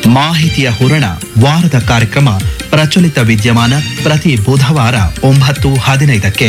ಮಾಹಿತಿಯ ಹೂರಣ ವಾರದ ಕಾರ್ಯಕ್ರಮ ಪ್ರಚಲಿತ ವಿದ್ಯಮಾನ ಪ್ರತಿ ಬುಧವಾರ ಒಂಬತ್ತು ಹದಿನೈದಕ್ಕೆ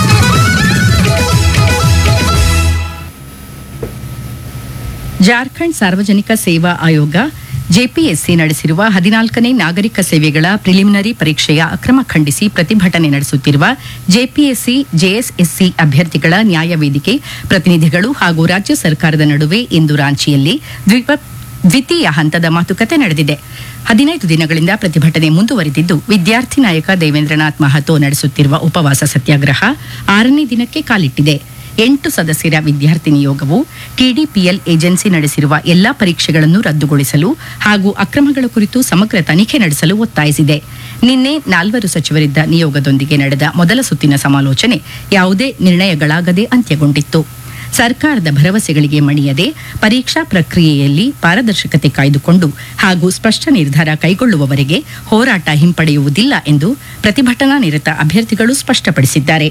ಜಾರ್ಖಂಡ್ ಸಾರ್ವಜನಿಕ ಸೇವಾ ಆಯೋಗ ಜೆಪಿಎಸ್ಸಿ ನಡೆಸಿರುವ ಹದಿನಾಲ್ಕನೇ ನಾಗರಿಕ ಸೇವೆಗಳ ಪ್ರಿಲಿಮಿನರಿ ಪರೀಕ್ಷೆಯ ಅಕ್ರಮ ಖಂಡಿಸಿ ಪ್ರತಿಭಟನೆ ನಡೆಸುತ್ತಿರುವ ಜೆಪಿಎಸ್ಸಿ ಜೆಎಸ್ಎಸ್ಸಿ ಅಭ್ಯರ್ಥಿಗಳ ನ್ಯಾಯ ವೇದಿಕೆ ಪ್ರತಿನಿಧಿಗಳು ಹಾಗೂ ರಾಜ್ಯ ಸರ್ಕಾರದ ನಡುವೆ ಇಂದು ರಾಂಚಿಯಲ್ಲಿ ದ್ವಿಪ- ದ್ವಿತೀಯ ಹಂತದ ಮಾತುಕತೆ ನಡೆದಿದೆ ಹದಿನೈದು ದಿನಗಳಿಂದ ಪ್ರತಿಭಟನೆ ಮುಂದುವರೆದಿದ್ದು ವಿದ್ಯಾರ್ಥಿ ನಾಯಕ ದೇವೇಂದ್ರನಾಥ್ ಮಹತೋ ನಡೆಸುತ್ತಿರುವ ಉಪವಾಸ ಸತ್ಯಾಗ್ರಹ ಆರನೇ ದಿನಕ್ಕೆ ಕಾಲಿಟ್ಟಿದೆ ಎಂಟು ಸದಸ್ಯರ ವಿದ್ಯಾರ್ಥಿ ನಿಯೋಗವು ಟಿಡಿಪಿಎಲ್ ಏಜೆನ್ಸಿ ನಡೆಸಿರುವ ಎಲ್ಲಾ ಪರೀಕ್ಷೆಗಳನ್ನು ರದ್ದುಗೊಳಿಸಲು ಹಾಗೂ ಅಕ್ರಮಗಳ ಕುರಿತು ಸಮಗ್ರ ತನಿಖೆ ನಡೆಸಲು ಒತ್ತಾಯಿಸಿದೆ ನಿನ್ನೆ ನಾಲ್ವರು ಸಚಿವರಿದ್ದ ನಿಯೋಗದೊಂದಿಗೆ ನಡೆದ ಮೊದಲ ಸುತ್ತಿನ ಸಮಾಲೋಚನೆ ಯಾವುದೇ ನಿರ್ಣಯಗಳಾಗದೆ ಅಂತ್ಯಗೊಂಡಿತ್ತು ಸರ್ಕಾರದ ಭರವಸೆಗಳಿಗೆ ಮಣಿಯದೆ ಪರೀಕ್ಷಾ ಪ್ರಕ್ರಿಯೆಯಲ್ಲಿ ಪಾರದರ್ಶಕತೆ ಕಾಯ್ದುಕೊಂಡು ಹಾಗೂ ಸ್ಪಷ್ಟ ನಿರ್ಧಾರ ಕೈಗೊಳ್ಳುವವರೆಗೆ ಹೋರಾಟ ಹಿಂಪಡೆಯುವುದಿಲ್ಲ ಎಂದು ಪ್ರತಿಭಟನಾ ನಿರತ ಅಭ್ಯರ್ಥಿಗಳು ಸ್ಪಷ್ಟಪಡಿಸಿದ್ದಾರೆ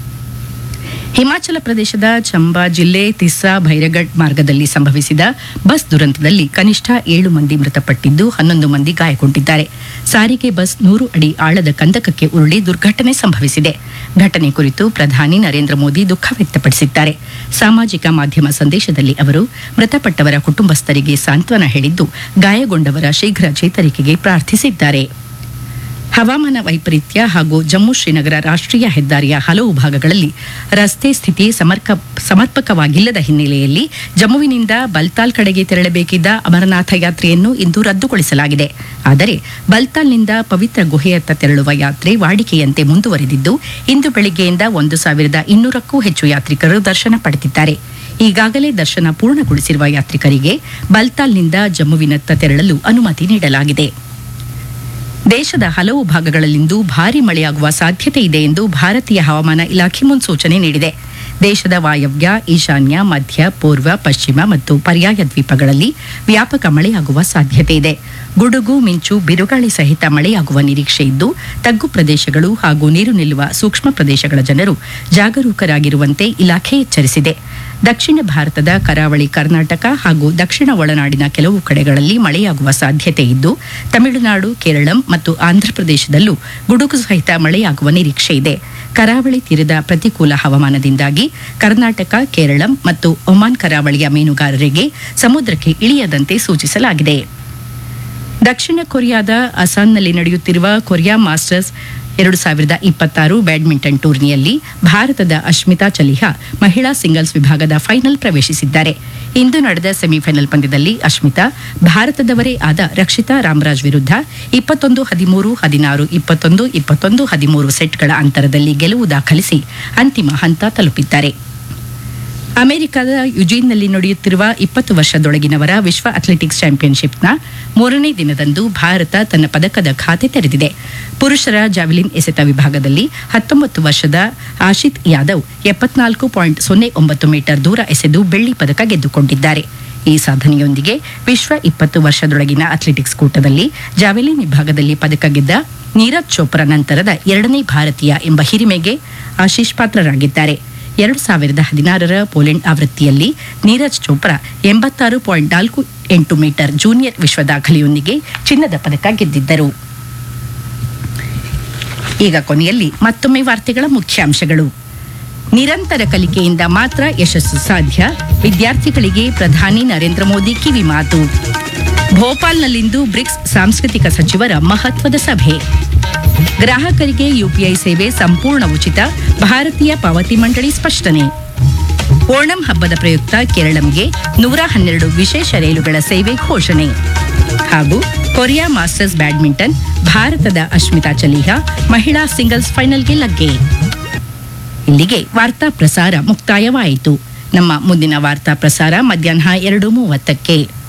ಹಿಮಾಚಲ ಪ್ರದೇಶದ ಚಂಬಾ ಜಿಲ್ಲೆ ತಿಸ್ಸಾ ಭೈರಗಢ್ ಮಾರ್ಗದಲ್ಲಿ ಸಂಭವಿಸಿದ ಬಸ್ ದುರಂತದಲ್ಲಿ ಕನಿಷ್ಠ ಏಳು ಮಂದಿ ಮೃತಪಟ್ಟಿದ್ದು ಹನ್ನೊಂದು ಮಂದಿ ಗಾಯಗೊಂಡಿದ್ದಾರೆ ಸಾರಿಗೆ ಬಸ್ ನೂರು ಅಡಿ ಆಳದ ಕಂದಕಕ್ಕೆ ಉರುಳಿ ದುರ್ಘಟನೆ ಸಂಭವಿಸಿದೆ ಘಟನೆ ಕುರಿತು ಪ್ರಧಾನಿ ನರೇಂದ್ರ ಮೋದಿ ದುಃಖ ವ್ಯಕ್ತಪಡಿಸಿದ್ದಾರೆ ಸಾಮಾಜಿಕ ಮಾಧ್ಯಮ ಸಂದೇಶದಲ್ಲಿ ಅವರು ಮೃತಪಟ್ಟವರ ಕುಟುಂಬಸ್ಥರಿಗೆ ಸಾಂತ್ವನ ಹೇಳಿದ್ದು ಗಾಯಗೊಂಡವರ ಶೀಘ್ರ ಚೇತರಿಕೆಗೆ ಪ್ರಾರ್ಥಿಸಿದ್ದಾರೆ ಹವಾಮಾನ ವೈಪರೀತ್ಯ ಹಾಗೂ ಜಮ್ಮು ಶ್ರೀನಗರ ರಾಷ್ಟ್ರೀಯ ಹೆದ್ದಾರಿಯ ಹಲವು ಭಾಗಗಳಲ್ಲಿ ರಸ್ತೆ ಸ್ಥಿತಿ ಸಮರ್ಕ ಸಮರ್ಪಕವಾಗಿಲ್ಲದ ಹಿನ್ನೆಲೆಯಲ್ಲಿ ಜಮ್ಮುವಿನಿಂದ ಬಲ್ತಾಲ್ ಕಡೆಗೆ ತೆರಳಬೇಕಿದ್ದ ಅಮರನಾಥ ಯಾತ್ರೆಯನ್ನು ಇಂದು ರದ್ದುಗೊಳಿಸಲಾಗಿದೆ ಆದರೆ ಬಲ್ತಾಲ್ನಿಂದ ಪವಿತ್ರ ಗುಹೆಯತ್ತ ತೆರಳುವ ಯಾತ್ರೆ ವಾಡಿಕೆಯಂತೆ ಮುಂದುವರೆದಿದ್ದು ಇಂದು ಬೆಳಿಗ್ಗೆಯಿಂದ ಒಂದು ಸಾವಿರದ ಇನ್ನೂರಕ್ಕೂ ಹೆಚ್ಚು ಯಾತ್ರಿಕರು ದರ್ಶನ ಪಡೆದಿದ್ದಾರೆ ಈಗಾಗಲೇ ದರ್ಶನ ಪೂರ್ಣಗೊಳಿಸಿರುವ ಯಾತ್ರಿಕರಿಗೆ ಬಲ್ತಾಲ್ನಿಂದ ಜಮ್ಮುವಿನತ್ತ ತೆರಳಲು ಅನುಮತಿ ನೀಡಲಾಗಿದೆ ದೇಶದ ಹಲವು ಭಾಗಗಳಲ್ಲಿಂದು ಭಾರಿ ಮಳೆಯಾಗುವ ಸಾಧ್ಯತೆ ಇದೆ ಎಂದು ಭಾರತೀಯ ಹವಾಮಾನ ಇಲಾಖೆ ಮುನ್ಸೂಚನೆ ನೀಡಿದೆ ದೇಶದ ವಾಯವ್ಯ ಈಶಾನ್ಯ ಮಧ್ಯ ಪೂರ್ವ ಪಶ್ಚಿಮ ಮತ್ತು ಪರ್ಯಾಯ ದ್ವೀಪಗಳಲ್ಲಿ ವ್ಯಾಪಕ ಮಳೆಯಾಗುವ ಸಾಧ್ಯತೆ ಇದೆ ಗುಡುಗು ಮಿಂಚು ಬಿರುಗಾಳಿ ಸಹಿತ ಮಳೆಯಾಗುವ ನಿರೀಕ್ಷೆ ಇದ್ದು ತಗ್ಗು ಪ್ರದೇಶಗಳು ಹಾಗೂ ನೀರು ನಿಲ್ಲುವ ಸೂಕ್ಷ್ಮ ಪ್ರದೇಶಗಳ ಜನರು ಜಾಗರೂಕರಾಗಿರುವಂತೆ ಇಲಾಖೆ ಎಚ್ಚರಿಸಿದೆ ದಕ್ಷಿಣ ಭಾರತದ ಕರಾವಳಿ ಕರ್ನಾಟಕ ಹಾಗೂ ದಕ್ಷಿಣ ಒಳನಾಡಿನ ಕೆಲವು ಕಡೆಗಳಲ್ಲಿ ಮಳೆಯಾಗುವ ಸಾಧ್ಯತೆ ಇದ್ದು ತಮಿಳುನಾಡು ಕೇರಳಂ ಮತ್ತು ಆಂಧ್ರಪ್ರದೇಶದಲ್ಲೂ ಗುಡುಗು ಸಹಿತ ಮಳೆಯಾಗುವ ನಿರೀಕ್ಷೆ ಇದೆ ಕರಾವಳಿ ತೀರದ ಪ್ರತಿಕೂಲ ಹವಾಮಾನದಿಂದಾಗಿ ಕರ್ನಾಟಕ ಕೇರಳಂ ಮತ್ತು ಒಮಾನ್ ಕರಾವಳಿಯ ಮೀನುಗಾರರಿಗೆ ಸಮುದ್ರಕ್ಕೆ ಇಳಿಯದಂತೆ ಸೂಚಿಸಲಾಗಿದೆ ದಕ್ಷಿಣ ಕೊರಿಯಾದ ಅಸಾನ್ನಲ್ಲಿ ನಡೆಯುತ್ತಿರುವ ಕೊರಿಯಾ ಮಾಸ್ಟರ್ಸ್ ಎರಡು ಸಾವಿರದ ಇಪ್ಪತ್ತಾರು ಬ್ಯಾಡ್ಮಿಂಟನ್ ಟೂರ್ನಿಯಲ್ಲಿ ಭಾರತದ ಅಶ್ಮಿತಾ ಚಲಿಹಾ ಮಹಿಳಾ ಸಿಂಗಲ್ಸ್ ವಿಭಾಗದ ಫೈನಲ್ ಪ್ರವೇಶಿಸಿದ್ದಾರೆ ಇಂದು ನಡೆದ ಸೆಮಿಫೈನಲ್ ಪಂದ್ಯದಲ್ಲಿ ಅಶ್ಮಿತಾ ಭಾರತದವರೇ ಆದ ರಕ್ಷಿತಾ ರಾಮರಾಜ್ ವಿರುದ್ಧ ಇಪ್ಪತ್ತೊಂದು ಹದಿಮೂರು ಹದಿನಾರು ಇಪ್ಪತ್ತೊಂದು ಇಪ್ಪತ್ತೊಂದು ಹದಿಮೂರು ಸೆಟ್ಗಳ ಅಂತರದಲ್ಲಿ ಗೆಲುವು ದಾಖಲಿಸಿ ಅಂತಿಮ ಹಂತ ತಲುಪಿದ್ದಾರೆ ಅಮೆರಿಕದ ಯುಜೀನ್ನಲ್ಲಿ ನಡೆಯುತ್ತಿರುವ ಇಪ್ಪತ್ತು ವರ್ಷದೊಳಗಿನವರ ವಿಶ್ವ ಅಥ್ಲೆಟಿಕ್ಸ್ ಚಾಂಪಿಯನ್ಶಿಪ್ನ ಮೂರನೇ ದಿನದಂದು ಭಾರತ ತನ್ನ ಪದಕದ ಖಾತೆ ತೆರೆದಿದೆ ಪುರುಷರ ಜಾವೆಲಿನ್ ಎಸೆತ ವಿಭಾಗದಲ್ಲಿ ಹತ್ತೊಂಬತ್ತು ವರ್ಷದ ಆಶಿತ್ ಯಾದವ್ ಎಪ್ಪತ್ನಾಲ್ಕು ಪಾಯಿಂಟ್ ಸೊನ್ನೆ ಒಂಬತ್ತು ಮೀಟರ್ ದೂರ ಎಸೆದು ಬೆಳ್ಳಿ ಪದಕ ಗೆದ್ದುಕೊಂಡಿದ್ದಾರೆ ಈ ಸಾಧನೆಯೊಂದಿಗೆ ವಿಶ್ವ ಇಪ್ಪತ್ತು ವರ್ಷದೊಳಗಿನ ಅಥ್ಲೆಟಿಕ್ಸ್ ಕೂಟದಲ್ಲಿ ಜಾವೆಲಿನ್ ವಿಭಾಗದಲ್ಲಿ ಪದಕ ಗೆದ್ದ ನೀರಜ್ ಚೋಪ್ರಾ ನಂತರದ ಎರಡನೇ ಭಾರತೀಯ ಎಂಬ ಹಿರಿಮೆಗೆ ಆಶೀಶ್ ಪಾತ್ರರಾಗಿದ್ದಾರೆ ಎರಡು ಸಾವಿರದ ಹದಿನಾರರ ಪೋಲೆಂಡ್ ಆವೃತ್ತಿಯಲ್ಲಿ ನೀರಜ್ ಚೋಪ್ರಾ ಎಂಬತ್ತಾರು ಪಾಯಿಂಟ್ ನಾಲ್ಕು ಎಂಟು ಮೀಟರ್ ಜೂನಿಯರ್ ವಿಶ್ವ ದಾಖಲೆಯೊಂದಿಗೆ ಚಿನ್ನದ ಪದಕ ಗೆದ್ದಿದ್ದರು ಈಗ ಕೊನೆಯಲ್ಲಿ ಮತ್ತೊಮ್ಮೆ ವಾರ್ತೆಗಳ ಮುಖ್ಯಾಂಶಗಳು ನಿರಂತರ ಕಲಿಕೆಯಿಂದ ಮಾತ್ರ ಯಶಸ್ಸು ಸಾಧ್ಯ ವಿದ್ಯಾರ್ಥಿಗಳಿಗೆ ಪ್ರಧಾನಿ ನರೇಂದ್ರ ಮೋದಿ ಕಿವಿ ಮಾತು ಭೋಪಾಲ್ನಲ್ಲಿಂದು ಬ್ರಿಕ್ಸ್ ಸಾಂಸ್ಕೃತಿಕ ಸಚಿವರ ಮಹತ್ವದ ಸಭೆ ಗ್ರಾಹಕರಿಗೆ ಯುಪಿಐ ಸೇವೆ ಸಂಪೂರ್ಣ ಉಚಿತ ಭಾರತೀಯ ಪಾವತಿ ಮಂಡಳಿ ಸ್ಪಷ್ಟನೆ ಓಣಂ ಹಬ್ಬದ ಪ್ರಯುಕ್ತ ಕೇರಳಂಗೆ ನೂರ ಹನ್ನೆರಡು ವಿಶೇಷ ರೈಲುಗಳ ಸೇವೆ ಘೋಷಣೆ ಹಾಗೂ ಕೊರಿಯಾ ಮಾಸ್ಟರ್ಸ್ ಬ್ಯಾಡ್ಮಿಂಟನ್ ಭಾರತದ ಅಶ್ಮಿತಾ ಚಲಿಹಾ ಮಹಿಳಾ ಸಿಂಗಲ್ಸ್ ಫೈನಲ್ಗೆ ಲಗ್ಗೆ ಇಲ್ಲಿಗೆ ವಾರ್ತಾ ಪ್ರಸಾರ ಮುಕ್ತಾಯವಾಯಿತು ನಮ್ಮ ಮುಂದಿನ ವಾರ್ತಾ ಪ್ರಸಾರ ಮಧ್ಯಾಹ್ನ ಎರಡು ಮೂವತ್ತಕ್ಕೆ